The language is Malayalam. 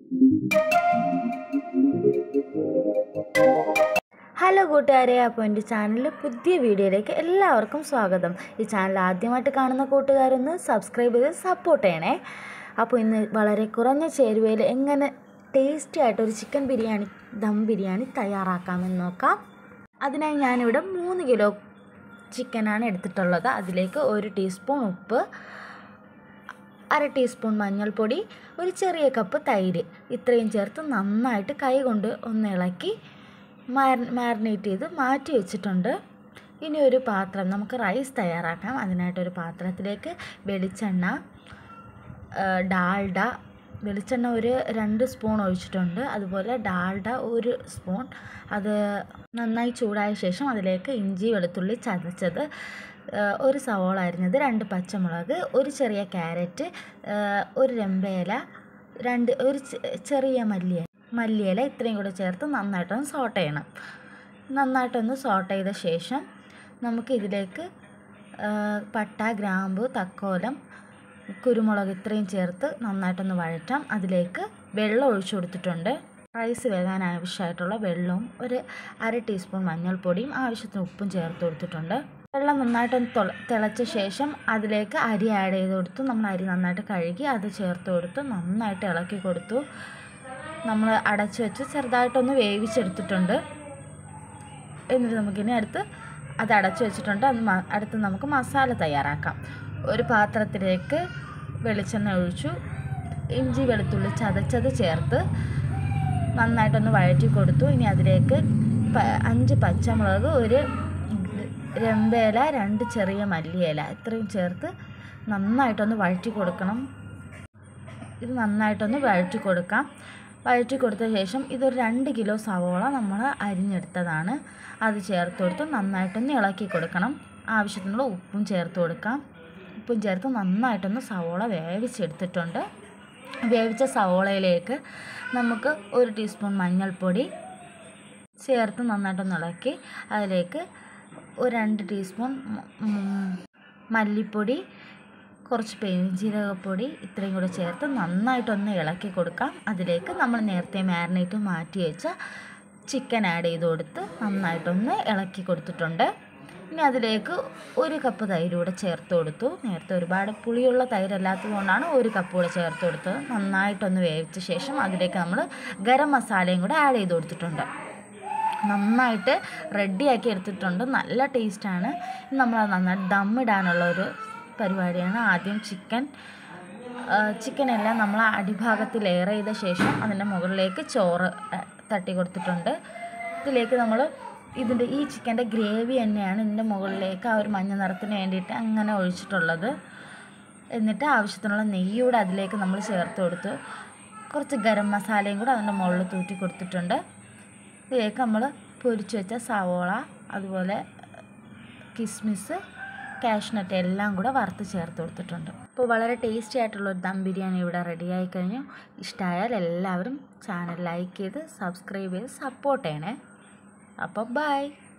ഹലോ കൂട്ടുകാരെ അപ്പോൾ എൻ്റെ ചാനലിൽ പുതിയ വീഡിയോയിലേക്ക് എല്ലാവർക്കും സ്വാഗതം ഈ ചാനൽ ആദ്യമായിട്ട് കാണുന്ന കൂട്ടുകാരൊന്ന് സബ്സ്ക്രൈബ് ചെയ്ത് സപ്പോർട്ട് ചെയ്യണേ അപ്പോൾ ഇന്ന് വളരെ കുറഞ്ഞ ചേരുവയിൽ എങ്ങനെ ടേസ്റ്റി ആയിട്ട് ഒരു ചിക്കൻ ബിരിയാണി ദം ബിരിയാണി തയ്യാറാക്കാമെന്ന് നോക്കാം അതിനായി ഞാനിവിടെ മൂന്ന് കിലോ ചിക്കനാണ് എടുത്തിട്ടുള്ളത് അതിലേക്ക് ഒരു ടീസ്പൂൺ ഉപ്പ് അര ടീസ്പൂൺ മഞ്ഞൾപ്പൊടി ഒരു ചെറിയ കപ്പ് തൈര് ഇത്രയും ചേർത്ത് നന്നായിട്ട് കൈ കൊണ്ട് ഒന്ന് ഇളക്കി മാരിനേറ്റ് ചെയ്ത് മാറ്റി വെച്ചിട്ടുണ്ട് ഇനി ഒരു പാത്രം നമുക്ക് റൈസ് തയ്യാറാക്കാം അതിനായിട്ടൊരു പാത്രത്തിലേക്ക് വെളിച്ചെണ്ണ ഡാൽഡ വെളിച്ചെണ്ണ ഒരു രണ്ട് സ്പൂൺ ഒഴിച്ചിട്ടുണ്ട് അതുപോലെ ഡാൽഡ ഒരു സ്പൂൺ അത് നന്നായി ചൂടായ ശേഷം അതിലേക്ക് ഇഞ്ചി വെളുത്തുള്ളി ചതച്ചത് ഒരു സവോള അരിഞ്ഞത് രണ്ട് പച്ചമുളക് ഒരു ചെറിയ ക്യാരറ്റ് ഒരു രമ്പയില രണ്ട് ഒരു ചെറിയ മല്ലിയില മല്ലിയില ഇത്രയും കൂടെ ചേർത്ത് നന്നായിട്ടൊന്ന് സോട്ട് ചെയ്യണം നന്നായിട്ടൊന്ന് സോട്ട് ചെയ്ത ശേഷം നമുക്ക് ഇതിലേക്ക് പട്ട ഗ്രാമ്പു തക്കോലം കുരുമുളക് ഇത്രയും ചേർത്ത് നന്നായിട്ടൊന്ന് വഴറ്റാം അതിലേക്ക് വെള്ളം ഒഴിച്ചു കൊടുത്തിട്ടുണ്ട് റൈസ് വേകാൻ ആവശ്യമായിട്ടുള്ള വെള്ളവും ഒരു അര ടീസ്പൂൺ മഞ്ഞൾപ്പൊടിയും ആവശ്യത്തിന് ഉപ്പും ചേർത്ത് കൊടുത്തിട്ടുണ്ട് വെള്ളം നന്നായിട്ടൊന്ന് തിളച്ച ശേഷം അതിലേക്ക് അരി ആഡ് ചെയ്ത് കൊടുത്തു നമ്മൾ അരി നന്നായിട്ട് കഴുകി അത് ചേർത്ത് കൊടുത്ത് നന്നായിട്ട് ഇളക്കി കൊടുത്തു നമ്മൾ അടച്ച് വെച്ച് ചെറുതായിട്ടൊന്ന് വേവിച്ചെടുത്തിട്ടുണ്ട് എന്നിട്ട് നമുക്കിനി അടുത്ത് അത് അടച്ചു വെച്ചിട്ടുണ്ട് അത് അടുത്ത് നമുക്ക് മസാല തയ്യാറാക്കാം ഒരു പാത്രത്തിലേക്ക് വെളിച്ചെണ്ണ ഒഴിച്ചു ഇഞ്ചി വെളുത്തുള്ളി ചതച്ചത് ചേർത്ത് നന്നായിട്ടൊന്ന് വഴറ്റി കൊടുത്തു ഇനി അതിലേക്ക് അഞ്ച് പച്ചമുളക് ഒരു രമ്പേല രണ്ട് ചെറിയ മല്ലിയില ഇത്രയും ചേർത്ത് നന്നായിട്ടൊന്ന് വഴറ്റി കൊടുക്കണം ഇത് നന്നായിട്ടൊന്ന് വഴറ്റി കൊടുക്കാം വഴറ്റി കൊടുത്ത ശേഷം ഇതൊരു രണ്ട് കിലോ സവോള നമ്മൾ അരിഞ്ഞെടുത്തതാണ് അത് ചേർത്ത് കൊടുത്ത് നന്നായിട്ടൊന്ന് ഇളക്കി കൊടുക്കണം ആവശ്യത്തിനുള്ള ഉപ്പും ചേർത്ത് കൊടുക്കാം ഉപ്പും ചേർത്ത് നന്നായിട്ടൊന്ന് സവോള വേവിച്ചെടുത്തിട്ടുണ്ട് വേവിച്ച സവോളയിലേക്ക് നമുക്ക് ഒരു ടീസ്പൂൺ മഞ്ഞൾപ്പൊടി ചേർത്ത് നന്നായിട്ടൊന്ന് ഇളക്കി അതിലേക്ക് ഒരു രണ്ട് ടീസ്പൂൺ മല്ലിപ്പൊടി കുറച്ച് പെരുംജീരകപ്പൊടി ഇത്രയും കൂടെ ചേർത്ത് നന്നായിട്ടൊന്ന് ഇളക്കി കൊടുക്കാം അതിലേക്ക് നമ്മൾ നേരത്തെ മാരിനേറ്റ് മാറ്റി വെച്ച ചിക്കൻ ആഡ് ചെയ്ത് കൊടുത്ത് നന്നായിട്ടൊന്ന് ഇളക്കി കൊടുത്തിട്ടുണ്ട് ഇനി അതിലേക്ക് ഒരു കപ്പ് തൈര് കൂടെ ചേർത്ത് കൊടുത്തു നേരത്തെ ഒരുപാട് പുളിയുള്ള തൈരല്ലാത്തത് കൊണ്ടാണ് ഒരു കപ്പ് കൂടെ ചേർത്ത് കൊടുത്തത് നന്നായിട്ടൊന്ന് വേവിച്ച ശേഷം അതിലേക്ക് നമ്മൾ ഗരം മസാലയും കൂടെ ആഡ് ചെയ്ത് കൊടുത്തിട്ടുണ്ട് നന്നായിട്ട് റെഡിയാക്കി എടുത്തിട്ടുണ്ട് നല്ല ടേസ്റ്റാണ് നമ്മൾ നന്നായിട്ട് ദമ്മിടാനുള്ള ഒരു പരിപാടിയാണ് ആദ്യം ചിക്കൻ ചിക്കനെല്ലാം നമ്മൾ അടിഭാഗത്ത് ലെയർ ചെയ്ത ശേഷം അതിൻ്റെ മുകളിലേക്ക് ചോറ് തട്ടി കൊടുത്തിട്ടുണ്ട് ഇതിലേക്ക് നമ്മൾ ഇതിൻ്റെ ഈ ചിക്കൻ്റെ ഗ്രേവി തന്നെയാണ് ഇതിൻ്റെ മുകളിലേക്ക് ആ ഒരു മഞ്ഞ നിറത്തിന് വേണ്ടിയിട്ട് അങ്ങനെ ഒഴിച്ചിട്ടുള്ളത് എന്നിട്ട് ആവശ്യത്തിനുള്ള നെയ്യൂടെ അതിലേക്ക് നമ്മൾ ചേർത്ത് കൊടുത്തു കുറച്ച് ഗരം മസാലയും കൂടെ അതിൻ്റെ മുകളിൽ തൂറ്റി കൊടുത്തിട്ടുണ്ട് ഇതിലേക്ക് നമ്മൾ പൊരിച്ച് വെച്ച സവോള അതുപോലെ കിസ്മിസ് കാഷ്നട്ട് എല്ലാം കൂടെ വറുത്ത് ചേർത്ത് കൊടുത്തിട്ടുണ്ട് അപ്പോൾ വളരെ ടേസ്റ്റി ആയിട്ടുള്ള ഒരു ദം ബിരിയാണി ഇവിടെ റെഡിയായി കഴിഞ്ഞു ഇഷ്ടമായാൽ എല്ലാവരും ചാനൽ ലൈക്ക് ചെയ്ത് സബ്സ്ക്രൈബ് ചെയ്ത് സപ്പോർട്ട് ചെയ്യണേ അപ്പോൾ ബൈ